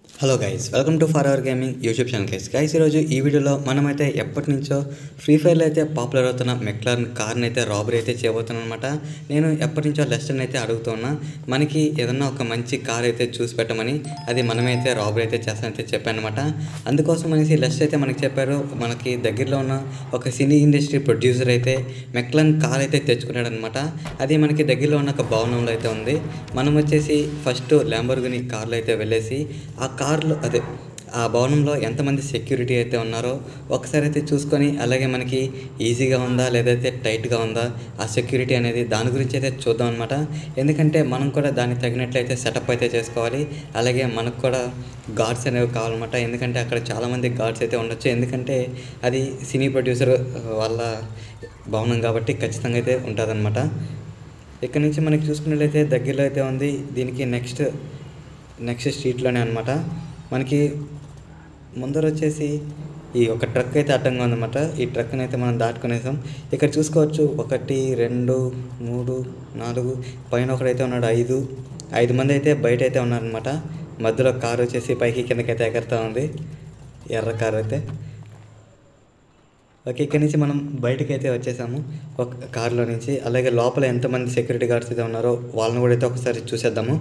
Hello guys welcome to for our gaming YouTube channel guys guys ఈరోజు ఈ వీడియోలో మనమైతే ఎప్పటి నుంచో ఫ్రీ ఫైర్లో అయితే పాపులర్ అవుతున్న మెక్లార్న్ కార్ని అయితే రాబరీ అయితే చేయబోతున్నాను అనమాట నేను ఎప్పటి నుంచో లెస్టర్ని అయితే అడుగుతున్నా మనకి ఏదన్నా ఒక మంచి కార్ అయితే చూసి పెట్టమని అది మనమైతే రాబరీ అయితే చేస్తానైతే చెప్పాను అనమాట అందుకోసం అనేసి లెస్టర్ అయితే మనకి చెప్పారు మనకి దగ్గరలో ఉన్న ఒక సినీ ఇండస్ట్రీ ప్రొడ్యూసర్ అయితే మెక్లాన్ కార్ అయితే తెచ్చుకున్నాడు అనమాట అది మనకి దగ్గరలో ఉన్న ఒక భవనంలో అయితే ఉంది మనం వచ్చేసి ఫస్ట్ ల్యాంబర్గిని కార్లో అయితే వెళ్ళేసి ఆ కార్లో అదే ఆ భవనంలో ఎంతమంది సెక్యూరిటీ అయితే ఉన్నారో ఒకసారి అయితే చూసుకొని అలాగే మనకి ఈజీగా ఉందా లేదైతే టైట్గా ఉందా ఆ సెక్యూరిటీ అనేది దాని గురించి అయితే చూద్దాం అనమాట ఎందుకంటే మనం కూడా దానికి తగినట్లయితే సెటప్ అయితే చేసుకోవాలి అలాగే మనకు కూడా గార్డ్స్ అనేవి కావాలన్నమాట ఎందుకంటే అక్కడ చాలామంది గార్డ్స్ అయితే ఉండొచ్చు ఎందుకంటే అది సినీ ప్రొడ్యూసర్ వాళ్ళ భవనం కాబట్టి ఖచ్చితంగా అయితే ఉంటుందన్నమాట ఇక్కడ నుంచి మనకి చూసుకున్నట్లయితే దగ్గరలో అయితే ఉంది దీనికి నెక్స్ట్ నెక్స్ట్ స్ట్రీట్లోనే అనమాట మనకి ముందర వచ్చేసి ఈ ఒక ట్రక్ అయితే అడ్డంగా ఉందన్నమాట ఈ ట్రక్ని అయితే మనం దాటుకునేసాం ఇక్కడ చూసుకోవచ్చు ఒకటి రెండు మూడు నాలుగు పైన ఒకడైతే ఉన్నాడు ఐదు ఐదు మంది అయితే బయట అయితే ఉన్నారనమాట మధ్యలో కారు వచ్చేసి పైకి కిందకైతే ఎగరుతూ ఉంది ఎర్ర కారు అయితే ఓకే ఇక్కడ నుంచి మనం బయటకి అయితే వచ్చేసాము ఒక కార్లో నుంచి అలాగే లోపల ఎంతమంది సెక్యూరిటీ గార్డ్స్ అయితే ఉన్నారో వాళ్ళని కూడా అయితే ఒకసారి చూసేద్దాము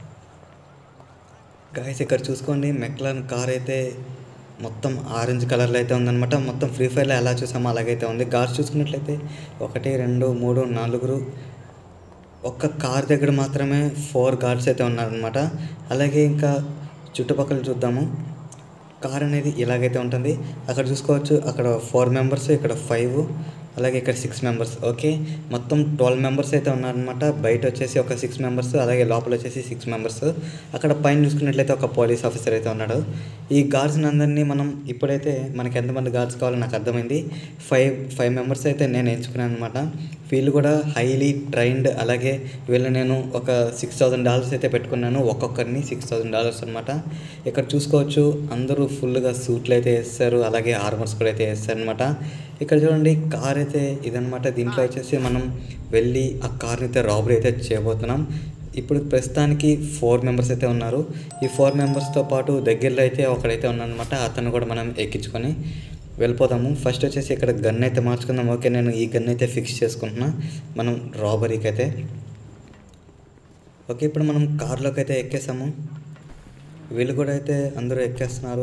గాయస్ ఇక్కడ చూసుకోండి మెక్లాన్ కార్ అయితే మొత్తం ఆరెంజ్ కలర్లో అయితే ఉందన్నమాట మొత్తం ఫ్రీ ఫైర్లో ఎలా చూసామో అలాగైతే ఉంది గార్డ్స్ చూసుకున్నట్లయితే ఒకటి రెండు మూడు నాలుగురు ఒక్క కార్ దగ్గర మాత్రమే ఫోర్ గార్డ్స్ అయితే ఉన్నారనమాట అలాగే ఇంకా చుట్టుపక్కల చూద్దాము కార్ అనేది ఇలాగైతే ఉంటుంది అక్కడ చూసుకోవచ్చు అక్కడ ఫోర్ మెంబర్స్ ఇక్కడ ఫైవ్ అలాగే ఇక్కడ సిక్స్ మెంబర్స్ ఓకే మొత్తం ట్వెల్వ్ మెంబర్స్ అయితే ఉన్నారనమాట బయట వచ్చేసి ఒక సిక్స్ మెంబర్స్ అలాగే లోపల వచ్చేసి సిక్స్ మెంబర్స్ అక్కడ పైన చూసుకున్నట్లయితే ఒక పోలీస్ ఆఫీసర్ అయితే ఉన్నాడు ఈ గార్డ్స్ అందరినీ మనం ఇప్పుడైతే మనకి ఎంతమంది గార్డ్స్ కావాలో నాకు అర్థమైంది ఫైవ్ ఫైవ్ మెంబర్స్ అయితే నేను ఎంచుకున్నాను అనమాట వీళ్ళు కూడా హైలీ ట్రైన్డ్ అలాగే వీళ్ళు నేను ఒక సిక్స్ థౌసండ్ డాలర్స్ అయితే పెట్టుకున్నాను ఒక్కొక్కరిని సిక్స్ థౌసండ్ డాలర్స్ అనమాట ఇక్కడ చూసుకోవచ్చు అందరూ ఫుల్గా సూట్లు అయితే వేస్తారు అలాగే ఆర్మర్స్ కూడా అయితే వేస్తారు అనమాట ఇక్కడ చూడండి కార్ అయితే ఇదనమాట దీంట్లో వచ్చేసి మనం వెళ్ళి ఆ కార్ని అయితే రాబరీ అయితే చేయబోతున్నాం ఇప్పుడు ప్రస్తుతానికి ఫోర్ మెంబర్స్ అయితే ఉన్నారు ఈ ఫోర్ మెంబర్స్తో పాటు దగ్గరలో అయితే ఒకడైతే ఉన్నాడనమాట అతను కూడా మనం ఎక్కించుకొని వెళ్ళిపోదాము ఫస్ట్ వచ్చేసి ఇక్కడ గన్ అయితే మార్చుకుందాం ఓకే నేను ఈ గన్ అయితే ఫిక్స్ చేసుకుంటున్నా మనం రాబరీకి అయితే ఓకే ఇప్పుడు మనం కార్లోకి అయితే ఎక్కేసాము వీళ్ళు కూడా అయితే అందరూ ఎక్కేస్తున్నారు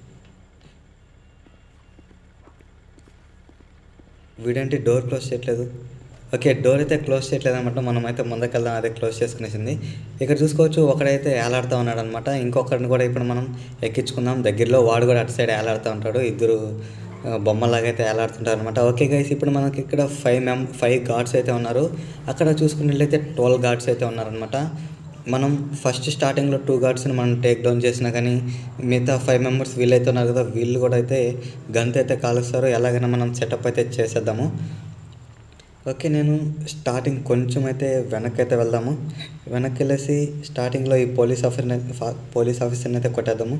వీడంటే డోర్ క్లోజ్ చేయట్లేదు ఓకే డోర్ అయితే క్లోజ్ చేయట్లేదు అనమాట మనం అయితే ముందుకెళ్దాం అదే క్లోజ్ చేసుకునేసింది ఇక్కడ చూసుకోవచ్చు ఒకడైతే ఏలాడుతూ ఉన్నాడు అనమాట ఇంకొకరిని కూడా ఇప్పుడు మనం ఎక్కించుకుందాం దగ్గరలో వాడు కూడా అటు సైడ్ ఏలాడుతూ ఉంటాడు ఇద్దరు ఆ, బొమ్మలాగా అయితే ఏలాడుతుంటారు అనమాట ఓకే గైస్ ఇప్పుడు మనకి ఇక్కడ ఫైవ్ మెం ఫైవ్ గార్డ్స్ అయితే ఉన్నారు అక్కడ చూసుకున్నట్లయితే ట్వెల్వ్ గార్డ్స్ అయితే ఉన్నారనమాట మనం ఫస్ట్ స్టార్టింగ్లో టూ గార్డ్స్ని మనం టేక్ డౌన్ చేసినా కానీ మిగతా ఫైవ్ మెంబర్స్ వీళ్ళైతే ఉన్నారు కదా వీళ్ళు కూడా అయితే గంత అయితే కాలుస్తారు ఎలాగైనా మనం సెటప్ అయితే చేసేద్దాము ఓకే నేను స్టార్టింగ్ కొంచెం అయితే వెనక్కి అయితే వెళ్దాము వెనక్కి వెళ్ళేసి స్టార్టింగ్లో ఈ పోలీస్ ఆఫీసర్ని పోలీస్ ఆఫీసర్ని అయితే కొట్టేద్దాము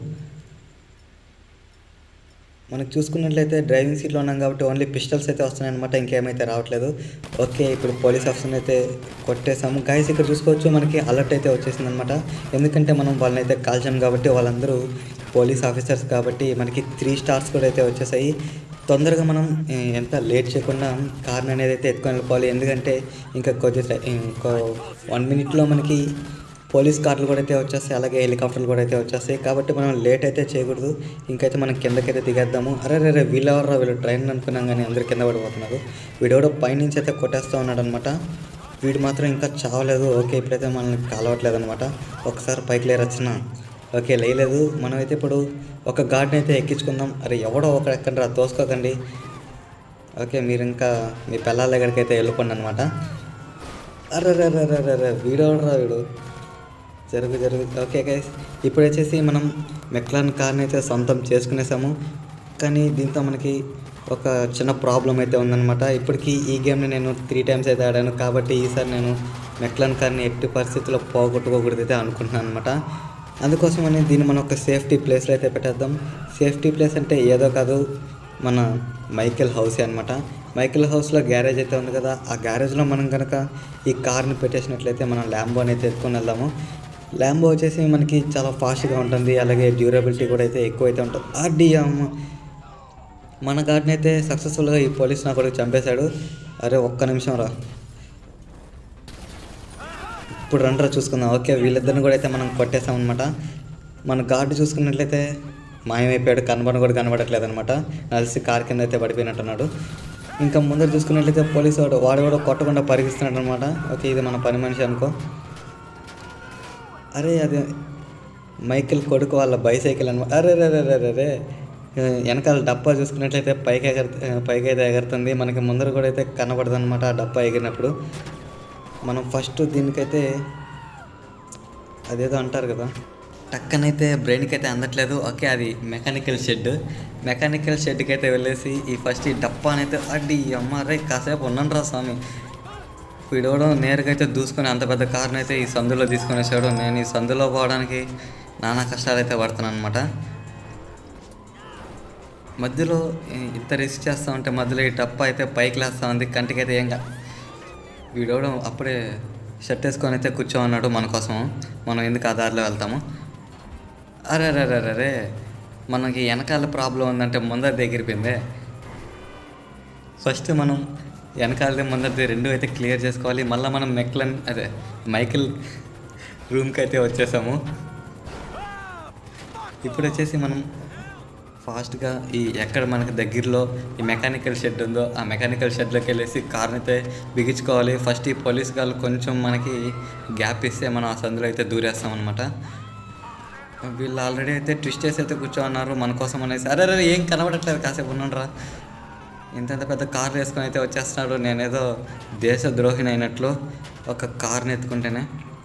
మనకు చూసుకున్నట్లయితే డ్రైవింగ్ సీట్లో ఉన్నాం కాబట్టి ఓన్లీ పిస్టల్స్ అయితే వస్తున్నాయి అనమాట ఇంకేమైతే రావట్లేదు ఓకే ఇప్పుడు పోలీస్ ఆఫీసర్ని అయితే కొట్టేసాము గాయస్ ఇక్కడ చూసుకోవచ్చు మనకి అలర్ట్ అయితే వచ్చేసింది అనమాట ఎందుకంటే మనం వాళ్ళని అయితే కాల్చాం కాబట్టి వాళ్ళందరూ పోలీస్ ఆఫీసర్స్ కాబట్టి మనకి త్రీ స్టార్స్ కూడా అయితే వచ్చేసాయి తొందరగా మనం ఏ, ఎంత లేట్ చేయకుండా కార్ని అనేది అయితే ఎత్తుకొని వెళ్ళిపోవాలి ఎందుకంటే ఇంకా కొద్ది టై- ఇంకో వన్ మినిట్లో మనకి పోలీస్ కార్లు కూడా అయితే వచ్చేస్తాయి అలాగే హెలికాప్టర్లు కూడా అయితే వచ్చేస్తాయి కాబట్టి మనం లేట్ అయితే చేయకూడదు ఇంకైతే మనం కిందకైతే దిగేద్దాము అరే రే రే వీళ్ళెవరా వీళ్ళు ట్రైన్ అనుకున్నాం కానీ అందరు కింద పడిపోతున్నారు వీడెవడో పైనుంచి అయితే కొట్టేస్తూ ఉన్నాడు అనమాట వీడు మాత్రం ఇంకా చావలేదు ఓకే ఇప్పుడైతే మనల్ని కాలవట్లేదు అనమాట ఒకసారి పైకి లేరు వచ్చిన ఓకే లేయలేదు మనమైతే ఇప్పుడు ఒక గార్డ్ని అయితే ఎక్కించుకుందాం అరే ఎవడో ఒకడు ఎక్కండి రా తోసుకోకండి ఓకే మీరు ఇంకా మీ పిల్లల దగ్గరికి అయితే వెళ్ళిపోండి అనమాట అరే రే రే రే రే రే వీడెవడరా వీడు జరుగు జరుగు ఓకే గైస్ ఇప్పుడు వచ్చేసి మనం మెక్లాన్ కార్ని అయితే సొంతం చేసుకునేసాము కానీ దీంతో మనకి ఒక చిన్న ప్రాబ్లం అయితే ఉందన్నమాట ఇప్పటికీ ఈ గేమ్ని నేను త్రీ టైమ్స్ అయితే ఆడాను కాబట్టి ఈసారి నేను మెక్లాన్ కార్ని ఎట్టి పరిస్థితుల్లో పోగొట్టుకోకూడదు అయితే అనుకుంటున్నాను అనమాట అందుకోసమని దీన్ని మనం ఒక సేఫ్టీ ప్లేస్లో అయితే పెట్టేద్దాం సేఫ్టీ ప్లేస్ అంటే ఏదో కాదు మన మైకేల్ హౌసే అనమాట మైకేల్ హౌస్లో గ్యారేజ్ అయితే ఉంది కదా ఆ గ్యారేజ్లో మనం కనుక ఈ కార్ని పెట్టేసినట్లయితే మనం ల్యాంబోని అయితే ఎత్తుకొని వెళ్దాము ల్యాంబో వచ్చేసి మనకి చాలా ఫాస్ట్గా ఉంటుంది అలాగే డ్యూరబిలిటీ కూడా అయితే ఎక్కువ అయితే ఉంటుంది అడ్డి అమ్మ మన గార్డ్ని అయితే సక్సెస్ఫుల్గా ఈ పోలీస్ నా కొడుకు చంపేశాడు అరే ఒక్క నిమిషం రా ఇప్పుడు రండ్రా చూసుకుందాం ఓకే వీళ్ళిద్దరిని కూడా అయితే మనం కొట్టేసాం అనమాట మన గార్డు చూసుకున్నట్లయితే మాయమైపోయాడు కనబడ కూడా కనబడట్లేదు అనమాట నలిసి కార్ కింద అయితే పడిపోయినట్టున్నాడు ఇంకా ముందర చూసుకున్నట్లయితే పోలీసు వాడు వాడు కూడా కొట్టకుండా పరిగిస్తున్నాడు అనమాట ఓకే ఇది మన పని మనిషి అనుకో అరే అది మైకిల్ కొడుకు వాళ్ళ బైసైకిల్ అనమాట అరే రే రే రే రే రే ఆ, వెనకాల డబ్బా చూసుకున్నట్లయితే పైకి ఎగర పైకి అయితే ఎగరుతుంది మనకి ముందర కూడా అయితే కనబడదు అనమాట ఆ డబ్బా ఎగిరినప్పుడు మనం ఫస్ట్ దీనికైతే అదేదో అంటారు కదా టక్కనైతే బ్రెయిన్కి అయితే అందట్లేదు ఓకే అది మెకానికల్ షెడ్ మెకానికల్ షెడ్కి అయితే వెళ్ళేసి ఈ ఫస్ట్ ఈ డప్పానైతే అడ్డి అమ్మ రే కాసేపు ఉన్నాను రా స్వామి వీడవడం నేరుగా అయితే దూసుకొని అంత పెద్ద కార్ని అయితే ఈ సందులో తీసుకొని వచ్చాడు నేను ఈ సందులో పోవడానికి నానా కష్టాలు అయితే పడుతున్నాను అనమాట మధ్యలో ఈ- ఇంత రిస్క్ చేస్తా ఉంటే మధ్యలో ఈ డప్ప అయితే పైకి లేస్తా ఉంది కంటికి అయితే ఏం కా వీడవడం అప్పుడే షర్ట్ వేసుకొని అయితే కూర్చోమన్నాడు మన కోసం మనం ఎందుకు ఆ దారిలో వెళ్తాము అరే అరే అరే అరే మనకి వెనకాల ప్రాబ్లం ఉందంటే ముందర దగ్గరిపోయిందే ఫస్ట్ మనం వెనకాలది ముందరది రెండు అయితే క్లియర్ చేసుకోవాలి మళ్ళీ మనం మెక్లన్ అదే మైకిల్ రూమ్కి అయితే వచ్చేసాము ఇప్పుడు వచ్చేసి మనం ఫాస్ట్గా ఈ ఎక్కడ మనకి దగ్గరలో ఈ మెకానికల్ షెడ్ ఉందో ఆ మెకానికల్ షెడ్లోకి వెళ్ళేసి కార్ని అయితే బిగించుకోవాలి ఫస్ట్ ఈ పోలీస్ గారు కొంచెం మనకి గ్యాప్ ఇస్తే మనం ఆ సందులో అయితే దూరేస్తాం అనమాట వీళ్ళు ఆల్రెడీ అయితే ట్విస్ట్ చేసి అయితే కూర్చోన్నారు మన కోసం అనేసి అరే అరే ఏం కనబడట్లేదు కాసేపు ఉన్నాడ్రా ఇంత ఇంత పెద్ద కార్ వేసుకొని అయితే వచ్చేస్తున్నాడు నేనేదో దేశ ద్రోహిని అయినట్లు ఒక కార్ని ఎత్తుకుంటేనే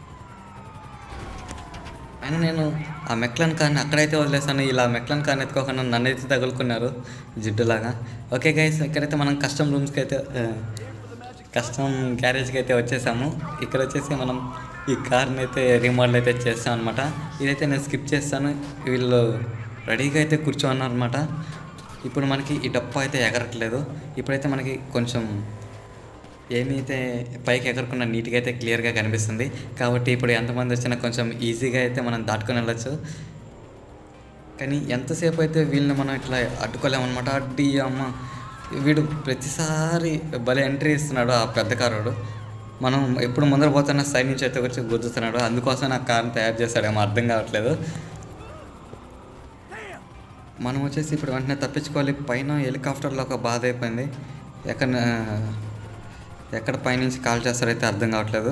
అయినా నేను ఆ మెక్లన్ కార్ని అక్కడైతే వదిలేసాను ఇలా మెక్లన్ కార్ని ఎత్తుకోకుండా నన్ను అయితే తగులుకున్నారు జిడ్డులాగా ఓకే గైస్ ఇక్కడైతే మనం కస్టమ్ రూమ్స్కి అయితే కస్టమ్ గ్యారేజ్కి అయితే వచ్చేసాము ఇక్కడ వచ్చేసి మనం ఈ కార్ని అయితే రీమోడల్ అయితే చేస్తాం అనమాట ఇదైతే నేను స్కిప్ చేస్తాను వీళ్ళు రెడీగా అయితే కూర్చోన్నారు అనమాట ఇప్పుడు మనకి ఈ డప్ప అయితే ఎగరట్లేదు ఇప్పుడైతే మనకి కొంచెం ఏమైతే పైకి ఎగరకుండా నీట్గా అయితే క్లియర్గా కనిపిస్తుంది కాబట్టి ఇప్పుడు ఎంతమంది వచ్చినా కొంచెం ఈజీగా అయితే మనం దాటుకొని వెళ్ళొచ్చు కానీ ఎంతసేపు అయితే వీళ్ళని మనం ఇట్లా అడ్డుకోలేమన్నమాట అడ్డి అమ్మ వీడు ప్రతిసారి భలే ఎంట్రీ ఇస్తున్నాడు ఆ పెద్ద కారుడు మనం ఎప్పుడు ముందర పోతున్న సైడ్ నుంచి అయితే వచ్చి గుద్దుతున్నాడు అందుకోసం ఆ కార్ని తయారు చేశాడేమో అర్థం కావట్లేదు మనం వచ్చేసి ఇప్పుడు వెంటనే తప్పించుకోవాలి పైన హెలికాప్టర్లో ఒక బాధ అయిపోయింది ఎక్కడ ఎక్కడ పైనుంచి కాల్ చేస్తారో అయితే అర్థం కావట్లేదు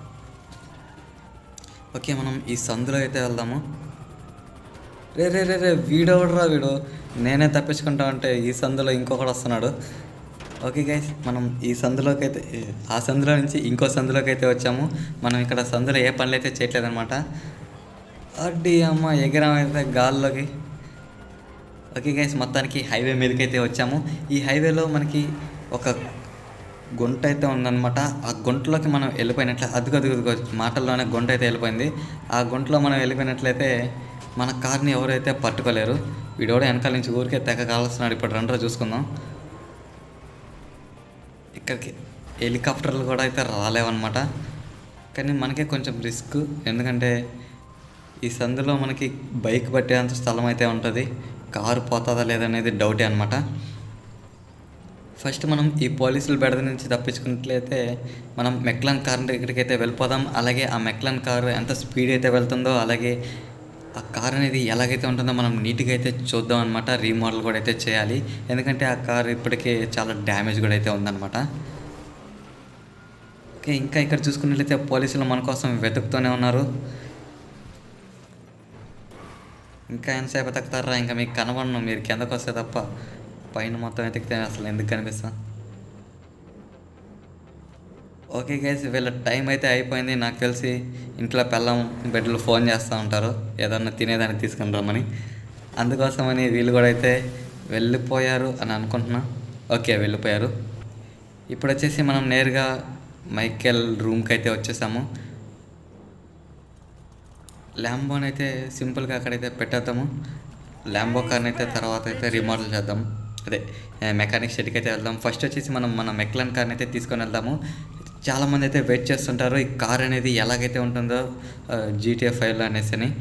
ఓకే మనం ఈ సందులో అయితే వెళ్దాము రే రే రే రే వీడెవడరా వీడు నేనే తప్పించుకుంటా ఉంటే ఈ సందులో ఇంకొకడు వస్తున్నాడు ఓకే గైస్ మనం ఈ సందులోకి అయితే ఆ సందులో నుంచి ఇంకో సందులోకి అయితే వచ్చాము మనం ఇక్కడ సందులో ఏ పనులు అయితే చేయట్లేదు అనమాట అడ్డి అమ్మ ఎగిరాం అయితే గాల్లోకి ఓకే గైస్ మొత్తానికి హైవే మీదకి అయితే వచ్చాము ఈ హైవేలో మనకి ఒక గుంట అయితే ఉందన్నమాట ఆ గుంటలోకి మనం వెళ్ళిపోయినట్లే అదుగు అదుగు అదుగు మాటల్లోనే గుంట అయితే వెళ్ళిపోయింది ఆ గుంటలో మనం వెళ్ళిపోయినట్లయితే మన కార్ని ఎవరైతే పట్టుకోలేరు వీడోడ వెనకాల నుంచి ఊరికే తెగ కాలుస్తున్నాడు ఇప్పుడు రండ్రా చూసుకుందాం ఇక్కడికి హెలికాప్టర్లు కూడా అయితే రాలేవన్నమాట కానీ మనకే కొంచెం రిస్క్ ఎందుకంటే ఈ సందులో మనకి బైక్ పట్టేంత స్థలం అయితే ఉంటుంది కారు పోతుందా లేదనేది డౌటే అనమాట ఫస్ట్ మనం ఈ పోలీసుల బెడద నుంచి తప్పించుకున్నట్లయితే మనం మెక్లన్ కార్ దగ్గరికి అయితే వెళ్ళిపోదాం అలాగే ఆ మెక్లన్ కార్ ఎంత స్పీడ్ అయితే వెళ్తుందో అలాగే ఆ కార్ అనేది ఎలాగైతే ఉంటుందో మనం నీట్గా అయితే చూద్దాం అనమాట రీమోడల్ కూడా అయితే చేయాలి ఎందుకంటే ఆ కార్ ఇప్పటికే చాలా డ్యామేజ్ కూడా అయితే ఉందన్నమాట ఓకే ఇంకా ఇక్కడ చూసుకున్నట్లయితే పోలీసులు మన కోసం వెతుకుతూనే ఉన్నారు ఇంకా ఎంతసేపు వెతుకుతారా ఇంకా మీకు కనబడను మీరు కిందకు వస్తే తప్ప పైన మొత్తం వెతికితే అసలు ఎందుకు కనిపిస్తా ఓకే గైస్ వీళ్ళ టైం అయితే అయిపోయింది నాకు తెలిసి ఇంట్లో పెళ్ళం బెడ్లు ఫోన్ చేస్తూ ఉంటారు ఏదన్నా తినేదాన్ని తీసుకుని రమ్మని అందుకోసమని వీళ్ళు కూడా అయితే వెళ్ళిపోయారు అని అనుకుంటున్నా ఓకే వెళ్ళిపోయారు ఇప్పుడు వచ్చేసి మనం నేరుగా మైకెల్ రూమ్కి అయితే వచ్చేసాము ల్యాంబోని అయితే సింపుల్గా అక్కడైతే పెట్టేద్దాము ల్యాంబో కార్ని అయితే తర్వాత అయితే రిమోడల్ చేద్దాం అదే మెకానిక్ షెడ్కి అయితే వెళ్దాం ఫస్ట్ వచ్చేసి మనం మన మెక్లన్ కార్ని అయితే తీసుకొని వెళ్దాము చాలామంది అయితే వెయిట్ చేస్తుంటారు ఈ కార్ అనేది ఎలాగైతే ఉంటుందో జీటీఏ ఫైవ్లో అనేసి అని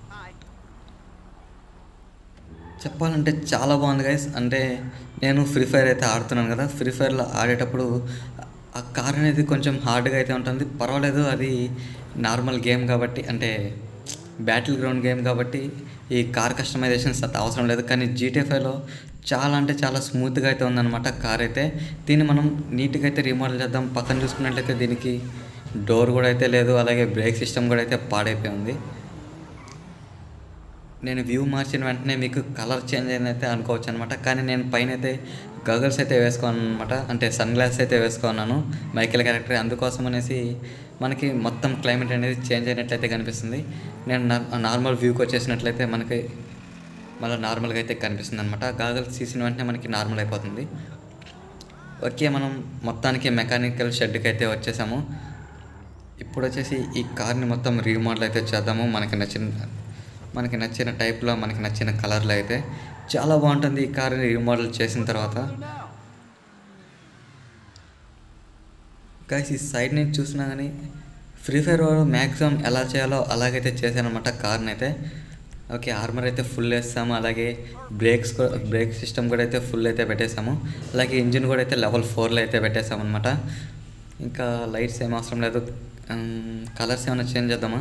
చెప్పాలంటే చాలా బాగుంది గైస్ అంటే నేను ఫ్రీ ఫైర్ అయితే ఆడుతున్నాను కదా ఫ్రీ ఫైర్లో ఆడేటప్పుడు ఆ కార్ అనేది కొంచెం హార్డ్గా అయితే ఉంటుంది పర్వాలేదు అది నార్మల్ గేమ్ కాబట్టి అంటే బ్యాటిల్ గ్రౌండ్ గేమ్ కాబట్టి ఈ కార్ కస్టమైజేషన్స్ అంత అవసరం లేదు కానీ జీటీ ఫైవ్లో చాలా అంటే చాలా స్మూత్గా అయితే ఉందన్నమాట కార్ అయితే దీన్ని మనం నీట్గా అయితే రీమోడల్ చేద్దాం పక్కన చూసుకున్నట్లయితే దీనికి డోర్ కూడా అయితే లేదు అలాగే బ్రేక్ సిస్టమ్ కూడా అయితే పాడైపోయి ఉంది నేను వ్యూ మార్చిన వెంటనే మీకు కలర్ చేంజ్ అయింది అయితే అనుకోవచ్చు అనమాట కానీ నేను పైన అయితే గగల్స్ అయితే వేసుకోను అనమాట అంటే సన్ గ్లాస్ అయితే వేసుకున్నాను మైకేల్ క్యారెక్టర్ అందుకోసం అనేసి మనకి మొత్తం క్లైమేట్ అనేది చేంజ్ అయినట్లయితే కనిపిస్తుంది నేను నార్మల్ వ్యూకి వచ్చేసినట్లయితే మనకి మళ్ళీ నార్మల్గా అయితే కనిపిస్తుంది అనమాట గాగల్స్ తీసిన వెంటనే మనకి నార్మల్ అయిపోతుంది ఓకే మనం మొత్తానికి మెకానికల్ షెడ్కి అయితే వచ్చేసాము ఇప్పుడు వచ్చేసి ఈ కార్ని మొత్తం రీమోడల్ అయితే చేద్దాము మనకి నచ్చిన మనకి నచ్చిన టైప్లో మనకి నచ్చిన కలర్లో అయితే చాలా బాగుంటుంది ఈ కార్ని రీమోడల్ చేసిన తర్వాత గాయస్ ఈ సైడ్ నుంచి చూసినా కానీ ఫ్రీ ఫైర్ వాడు మ్యాక్సిమం ఎలా చేయాలో అలాగైతే చేశానమాట కార్ని అయితే ఓకే ఆర్మర్ అయితే ఫుల్ వేస్తాము అలాగే బ్రేక్స్ కూడా బ్రేక్ సిస్టమ్ కూడా అయితే ఫుల్ అయితే పెట్టేసాము అలాగే ఇంజిన్ కూడా అయితే లెవెల్ ఫోర్లో అయితే పెట్టేసాము అనమాట ఇంకా లైట్స్ ఏం అవసరం లేదు కలర్స్ ఏమైనా చేంజ్ చేద్దామా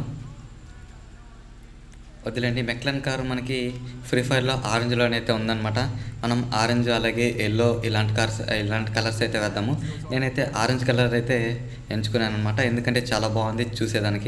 వదిలేండి మెక్లన్ కారు మనకి ఫ్రీ ఫైర్లో ఆరెంజ్లోనే అయితే ఉందన్నమాట మనం ఆరెంజ్ అలాగే ఎల్లో ఇలాంటి కార్స్ ఇలాంటి కలర్స్ అయితే వేద్దాము నేనైతే ఆరెంజ్ కలర్ అయితే ఎంచుకున్నాను అనమాట ఎందుకంటే చాలా బాగుంది చూసేదానికి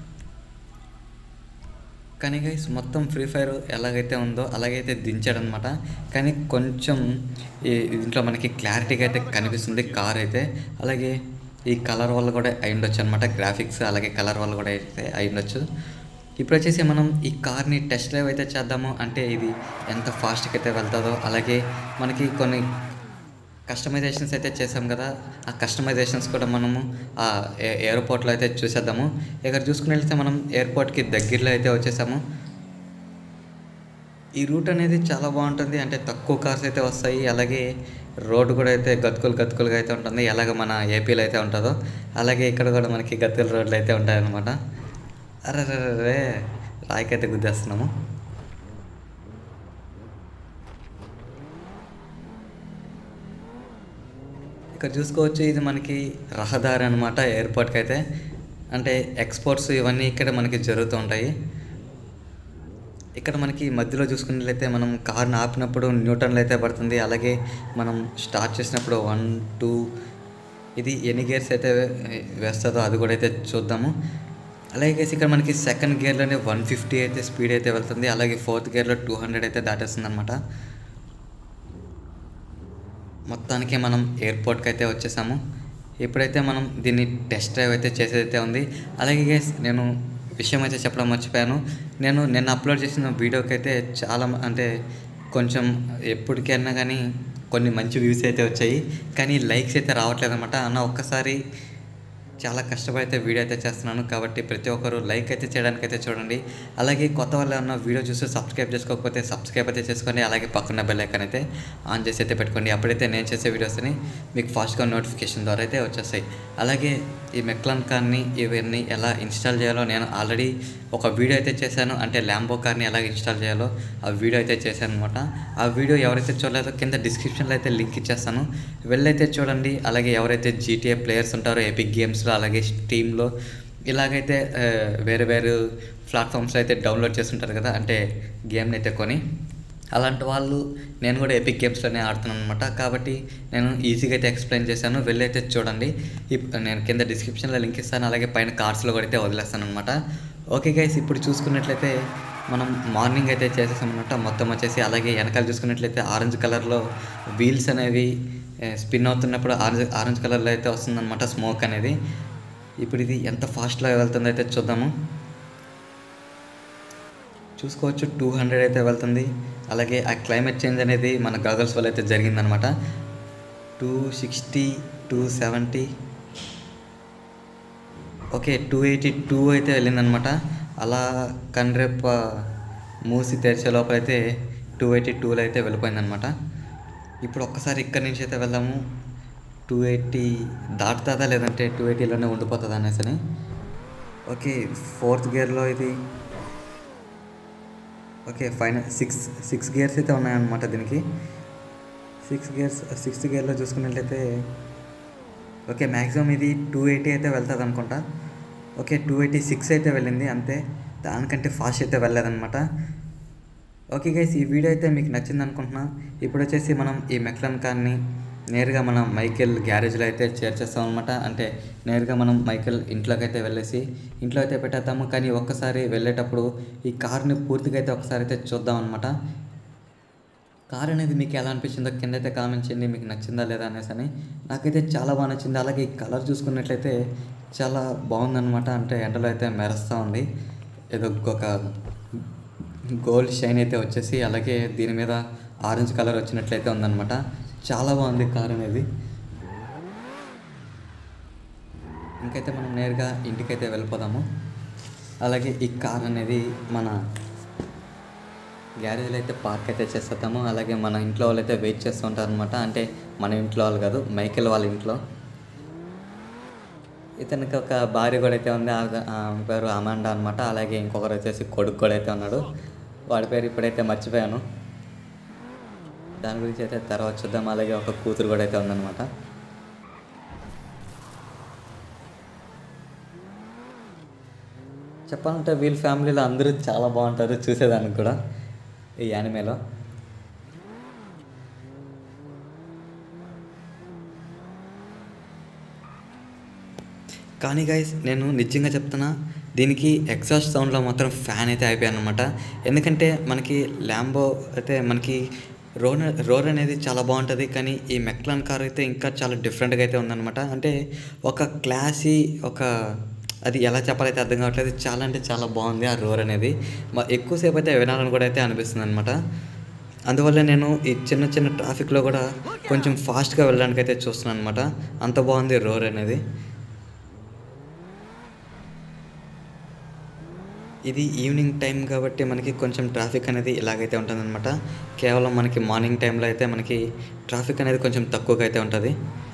కానీ గైస్ మొత్తం ఫ్రీ ఫైర్ ఎలాగైతే ఉందో అలాగైతే దించాడనమాట కానీ కొంచెం ఈ దీంట్లో మనకి క్లారిటీగా అయితే కనిపిస్తుంది కార్ అయితే అలాగే ఈ కలర్ వల్ల కూడా అయి ఉండొచ్చు అనమాట గ్రాఫిక్స్ అలాగే కలర్ వల్ల కూడా అయితే అయి ఉండొచ్చు ఇప్పుడు వచ్చేసి మనం ఈ కార్ని టెస్ట్ డ్రైవ్ అయితే చేద్దాము అంటే ఇది ఎంత ఫాస్ట్గా అయితే వెళ్తుందో అలాగే మనకి కొన్ని కస్టమైజేషన్స్ అయితే చేసాం కదా ఆ కస్టమైజేషన్స్ కూడా మనము ఆ ఏ- ఎయిర్పోర్ట్లో అయితే చూసేద్దాము ఇక్కడ చూసుకున్నట్లయితే మనం ఎయిర్పోర్ట్కి దగ్గరలో అయితే వచ్చేసాము ఈ రూట్ అనేది చాలా బాగుంటుంది అంటే తక్కువ కార్స్ అయితే వస్తాయి అలాగే రోడ్డు కూడా అయితే గతుకులు గతుకులుగా అయితే ఉంటుంది ఎలాగ మన ఏపీలో అయితే ఉంటుందో అలాగే ఇక్కడ కూడా మనకి గతుకుల రోడ్లు అయితే ఉంటాయన్నమాట అరే రే రాయికైతే గుద్దేస్తున్నాము ఇక్కడ చూసుకోవచ్చు ఇది మనకి రహదారి అనమాట ఎయిర్పోర్ట్కి అయితే అంటే ఎక్స్పోర్ట్స్ ఇవన్నీ ఇక్కడ మనకి జరుగుతూ ఉంటాయి ఇక్కడ మనకి మధ్యలో చూసుకున్నట్లయితే మనం కార్ని ఆపినప్పుడు న్యూటన్లు అయితే పడుతుంది అలాగే మనం స్టార్ట్ చేసినప్పుడు వన్ టూ ఇది ఎన్ని గేర్స్ అయితే వే- వేస్తుందో అది కూడా అయితే చూద్దాము అలాగే ఇక్కడ మనకి సెకండ్ గేర్లోనే వన్ ఫిఫ్టీ అయితే స్పీడ్ అయితే వెళ్తుంది అలాగే ఫోర్త్ గేర్లో టూ హండ్రెడ్ అయితే దాటేస్తుంది అనమాట మొత్తానికి మనం ఎయిర్పోర్ట్కి అయితే వచ్చేసాము ఇప్పుడైతే మనం దీన్ని టెస్ట్ డ్రైవ్ అయితే చేసేదైతే ఉంది అలాగే guys, నేను విషయం అయితే చెప్పడం మర్చిపోయాను నేను నిన్న అప్లోడ్ చేసిన వీడియోకి అయితే చాలా మ- అంటే కొంచెం ఎప్పటికైనా కానీ కొన్ని మంచి వ్యూస్ అయితే వచ్చాయి కానీ లైక్స్ అయితే రావట్లేదు అనమాట అన్న ఒక్కసారి చాలా కష్టపడి అయితే వీడియో అయితే చేస్తున్నాను కాబట్టి ప్రతి ఒక్కరు లైక్ అయితే చేయడానికి అయితే చూడండి అలాగే కొత్త వాళ్ళు ఏమన్నా వీడియో చూసి సబ్స్క్రైబ్ చేసుకోకపోతే సబ్స్క్రైబ్ అయితే చేసుకోండి అలాగే పక్కన బెల్ ఐకాన్ అయితే ఆన్ చేసి అయితే పెట్టుకోండి అప్పుడైతే నేను చేసే వీడియోస్ని మీకు ఫాస్ట్గా నోటిఫికేషన్ ద్వారా అయితే వచ్చేస్తాయి అలాగే ఈ మెక్లాన్ కార్ని ఇవన్నీ ఎలా ఇన్స్టాల్ చేయాలో నేను ఆల్రెడీ ఒక వీడియో అయితే చేశాను అంటే ల్యాంబో కార్ని ఎలా ఇన్స్టాల్ చేయాలో ఆ వీడియో అయితే చేశాను అనమాట ఆ వీడియో ఎవరైతే చూడలేదో కింద డిస్క్రిప్షన్లో అయితే లింక్ ఇచ్చేస్తాను వెళ్ళైతే చూడండి అలాగే ఎవరైతే జీటీఏ ప్లేయర్స్ ఉంటారో ఎపిక్ గేమ్స్లో అలాగే స్టీమ్లో ఇలాగైతే ఆ, వేరే వేరే ప్లాట్ఫామ్స్లో అయితే డౌన్లోడ్ చేస్తుంటారు కదా అంటే గేమ్ని అయితే కొని అలాంటి వాళ్ళు నేను కూడా ఎపిక్ గేమ్స్లోనే ఆడుతున్నాను అనమాట కాబట్టి నేను ఈజీగా అయితే ఎక్స్ప్లెయిన్ చేశాను వెళ్ళైతే చూడండి ఇప్- నేను కింద డిస్క్రిప్షన్లో లింక్ ఇస్తాను అలాగే పైన కార్డ్స్లో కూడా అయితే వదిలేస్తాను అనమాట ఓకే గైస్ ఇప్పుడు చూసుకున్నట్లయితే మనం మార్నింగ్ అయితే చేసేసాం అనమాట మొత్తం వచ్చేసి అలాగే వెనకాల చూసుకున్నట్లయితే ఆరెంజ్ కలర్లో వీల్స్ అనేవి స్పిన్ అవుతున్నప్పుడు ఆరెంజ్ ఆరెంజ్ కలర్లో అయితే వస్తుందన్నమాట స్మోక్ అనేది ఇప్పుడు ఇది ఎంత ఫాస్ట్లో వెళ్తుందో అయితే చూద్దాము చూసుకోవచ్చు టూ హండ్రెడ్ అయితే వెళ్తుంది అలాగే ఆ క్లైమేట్ చేంజ్ అనేది మన గాగల్స్ వల్ల అయితే జరిగిందనమాట two sixty two seventy okay two eighty two అయితే వెళ్ళిందనమాట అలా కన్రెప్ప మూసి తెరిచే లోపలైతే టూ ఎయిటీ టూలో అయితే వెళ్ళిపోయిందనమాట ఇప్పుడు ఒక్కసారి ఇక్కడి నుంచి అయితే వెళ్దాము టూ ఎయిటీ దాటుతుందా లేదంటే టూ ఎయిటీలోనే ఉండిపోతుందా అనేసి అని ఓకే ఫోర్త్ గేర్లో ఇది okay final six six gears అయితే ఉన్నాయన్నమాట దీనికి సిక్స్ గేర్స్ సిక్స్త్ గేర్లో చూసుకున్నట్లయితే ఓకే మ్యాక్సిమం ఇది టూ ఎయిటీ అయితే వెళ్తుంది అనుకుంటా ఓకే టూ ఎయిటీ సిక్స్ అయితే వెళ్ళింది అంతే దానికంటే ఫాస్ట్ అయితే వెళ్ళలేదన్నమాట ఓకే గైస్ ఈ వీడియో అయితే మీకు నచ్చింది అనుకుంటున్నా ఇప్పుడు వచ్చేసి మనం ఈ మెక్లన్ కార్ని నేరుగా మనం మైకేల్ గ్యారేజ్లో అయితే చేర్చేస్తాం అనమాట అంటే నేరుగా మనం మైకేల్ ఇంట్లోకి అయితే వెళ్ళేసి ఇంట్లో అయితే పెట్టేద్దాము కానీ ఒక్కసారి వెళ్ళేటప్పుడు ఈ కార్ని పూర్తిగా అయితే ఒకసారి అయితే చూద్దాం అనమాట కార్ అనేది మీకు ఎలా అనిపించిందో కింద అయితే కామెంట్ చేయండి మీకు నచ్చిందా లేదా అనేసి అని నాకైతే చాలా బాగా నచ్చింది అలాగే ఈ కలర్ చూసుకున్నట్లయితే చాలా బాగుందన్నమాట అంటే ఎండలో అయితే మెరుస్తూ ఉంది ఏదో ఒక గోల్డ్ షైన్ అయితే వచ్చేసి అలాగే దీని మీద ఆరెంజ్ కలర్ వచ్చినట్లయితే ఉందన్నమాట చాలా బాగుంది కార్ అనేది ఇంకైతే మనం నేరుగా ఇంటికైతే వెళ్ళిపోదాము అలాగే ఈ కార్ అనేది మన గ్యారేజ్లో అయితే పార్క్ అయితే చేసేద్దాము అలాగే మన ఇంట్లో వాళ్ళు అయితే వెయిట్ చేస్తూ ఉంటారు అనమాట అంటే మన ఇంట్లో వాళ్ళు కాదు మైకేల్ వాళ్ళ ఇంట్లో ఇతనికి ఒక భార్య కూడా అయితే ఉంది ఆ- ఆమె పేరు అమాండా అనమాట అలాగే ఇంకొకరు వచ్చేసి కొడుకు కూడా అయితే ఉన్నాడు వాడి పేరు ఇప్పుడైతే మర్చిపోయాను దాని గురించి అయితే తర్వాత చూద్దాం అలాగే ఒక కూతురు కూడా అయితే ఉందన్నమాట చెప్పాలంటే వీళ్ళ ఫ్యామిలీలో అందరూ చాలా బాగుంటారు చూసేదానికి కూడా ఈ యానిమేలో కానీ గైస్ నేను నిజంగా చెప్తున్నా దీనికి ఎగ్జాస్ట్ సౌండ్లో మాత్రం ఫ్యాన్ అయితే అయిపోయాను అనమాట ఎందుకంటే మనకి ల్యాంబో అయితే మనకి రోర్ రోర్ అనేది చాలా బాగుంటుంది కానీ ఈ మెక్లాన్ కార్ అయితే ఇంకా చాలా డిఫరెంట్గా అయితే ఉందన్నమాట అంటే ఒక క్లాసీ ఒక అది ఎలా చెప్పాలైతే అర్థం కావట్లేదు చాలా అంటే చాలా బాగుంది ఆ రోర్ అనేది మ- ఎక్కువసేపు అయితే వినాలని కూడా అయితే అనిపిస్తుంది అనమాట అందువల్ల నేను ఈ చిన్న చిన్న ట్రాఫిక్లో కూడా కొంచెం ఫాస్ట్గా వెళ్ళడానికి అయితే చూస్తున్నాను అనమాట అంత బాగుంది రోర్ అనేది ఇది ఈవినింగ్ టైం కాబట్టి మనకి కొంచెం ట్రాఫిక్ అనేది ఇలాగైతే ఉంటుందన్నమాట కేవలం మనకి మార్నింగ్ టైంలో అయితే మనకి ట్రాఫిక్ అనేది కొంచెం తక్కువగా అయితే ఉంటుంది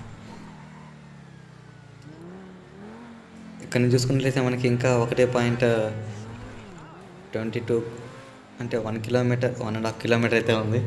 ఇక్కడ నుంచి చూసుకున్నట్లయితే మనకి ఇంకా ఒకటే పాయింట్ ట్వంటీ టూ అంటే one kilometre one and half kilometre అయితే ఉంది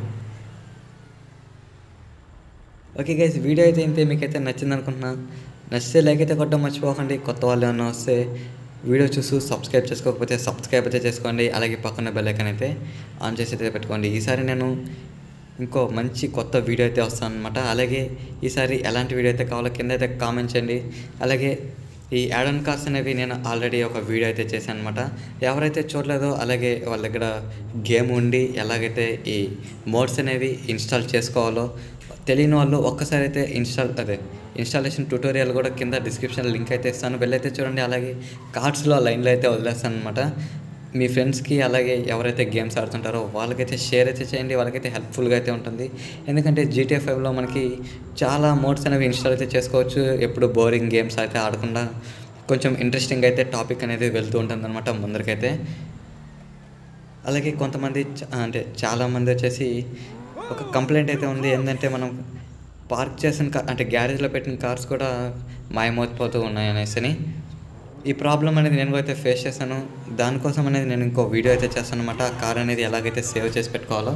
ఓకే గైస్ వీడియో అయితే ఇంతే మీకైతే నచ్చింది అనుకుంటున్నా నచ్చితే లైక్ అయితే కొట్టడం మర్చిపోకండి కొత్త వాళ్ళు ఏమైనా వస్తే వీడియో చూసి సబ్స్క్రైబ్ చేసుకోకపోతే సబ్స్క్రైబ్ అయితే చేసుకోండి అలాగే పక్కన బెల్ ఐకాన్ అయితే ఆన్ చేసి అయితే పెట్టుకోండి ఈసారి నేను ఇంకో మంచి కొత్త వీడియో అయితే వస్తాను అనమాట అలాగే ఈసారి ఎలాంటి వీడియో అయితే కావాలో కింద అయితే కామెంట్ చేయండి అలాగే ఈ యాడన్ కార్స్ అనేవి నేను ఆల్రెడీ ఒక వీడియో అయితే చేశాను అనమాట ఎవరైతే చూడలేదో అలాగే వాళ్ళ దగ్గర గేమ్ ఉండి ఎలాగైతే ఈ మోడ్స్ అనేవి ఇన్స్టాల్ చేసుకోవాలో తెలియని వాళ్ళు ఒక్కసారి అయితే ఇన్స్టాల్ అదే ఇన్స్టాలేషన్ ట్యూటోరియల్ కూడా కింద డిస్క్రిప్షన్ లింక్ అయితే ఇస్తాను వెళ్ళైతే చూడండి అలాగే కార్డ్స్లో లైన్లో అయితే వదిలేస్తాను అనమాట మీ ఫ్రెండ్స్కి అలాగే ఎవరైతే గేమ్స్ ఆడుతుంటారో వాళ్ళకైతే షేర్ అయితే చేయండి వాళ్ళకైతే హెల్ప్ఫుల్గా అయితే ఉంటుంది ఎందుకంటే జీటీఏ ఫైవ్లో మనకి చాలా మోడ్స్ అనేవి ఇన్స్టాల్ అయితే చేసుకోవచ్చు ఎప్పుడు బోరింగ్ గేమ్స్ అయితే ఆడకుండా కొంచెం ఇంట్రెస్టింగ్ అయితే టాపిక్ అనేది వెళ్తూ ఉంటుంది అనమాట ముందరికైతే అలాగే కొంతమంది చ- అంటే చాలామంది వచ్చేసి ఒక కంప్లైంట్ అయితే ఉంది ఏంటంటే మనం పార్క్ చేసిన కా అంటే గ్యారేజ్లో పెట్టిన కార్స్ కూడా మాయమోతిపోతూ ఉన్నాయి అనేసి ఈ ప్రాబ్లం అనేది నేను అయితే ఫేస్ చేశాను దానికోసం అనేది నేను ఇంకో వీడియో అయితే చేస్తాను అనమాట ఆ కార్ అనేది ఎలాగైతే సేవ్ చేసి పెట్టుకోవాలో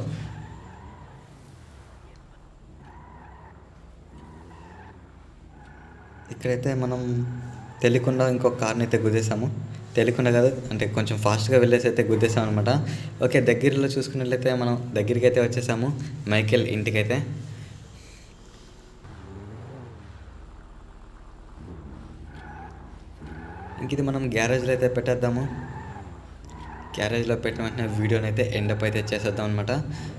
ఇక్కడైతే మనం తెలియకుండా ఇంకో కార్ని అయితే గుద్దేశాము తెలియకుండా కాదు అంటే కొంచెం ఫాస్ట్గా వెళ్ళేసి అయితే గుద్దేశాం అనమాట ఓకే దగ్గరలో చూసుకున్నట్లయితే మనం దగ్గరికి అయితే వచ్చేసాము మైకేల్ ఇంటికైతే ఇంక ఇది మనం గ్యారేజ్లో అయితే పెట్టేద్దాము గ్యారేజ్లో పెట్టిన వెంటనే వీడియోని అయితే ఎండప్ అయితే చేసేద్దాం అనమాట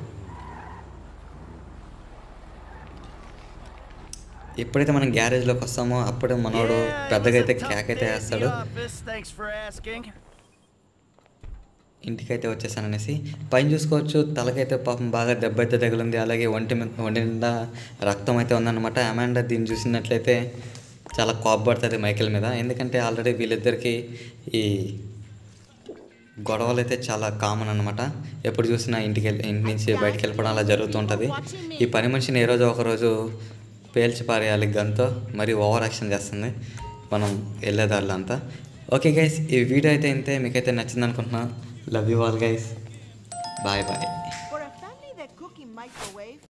ఎప్పుడైతే మనం గ్యారేజ్లోకి వస్తామో అప్పుడు మనోడు పెద్దగా అయితే క్యాక్ అయితే వేస్తాడు Thanks for asking. ఇంటికైతే వచ్చేసాను అనేసి పైన చూసుకోవచ్చు తలకైతే పాపం బాగా దెబ్బ అయితే తగిలింది అలాగే ఒంటి మీద ఒంటి నిండా రక్తం అయితే ఉందన్నమాట అమాండా దీన్ని చూసినట్లయితే చాలా కోపపడుతుంది మైకేల్ మీద ఎందుకంటే ఆల్రెడీ వీళ్ళిద్దరికి ఈ గొడవలు అయితే చాలా కామన్ అనమాట ఎప్పుడు చూసినా ఇంటికి వెళ్ళి ఇంటి నుంచి బయటికి వెళ్ళిపోవడం అలా జరుగుతూ ఉంటుంది ఈ పని మనిషిని ఏ రోజు ఒక రోజు పేల్చి పారేయాలి గన్తో మరి ఓవర్ యాక్షన్ చేస్తుంది మనం వెళ్ళేదారిలో అంతా ఓకే గైస్ ఈ వీడియో అయితే ఇంతే మీకైతే నచ్చింది అనుకుంటున్నా love you all guys bye bye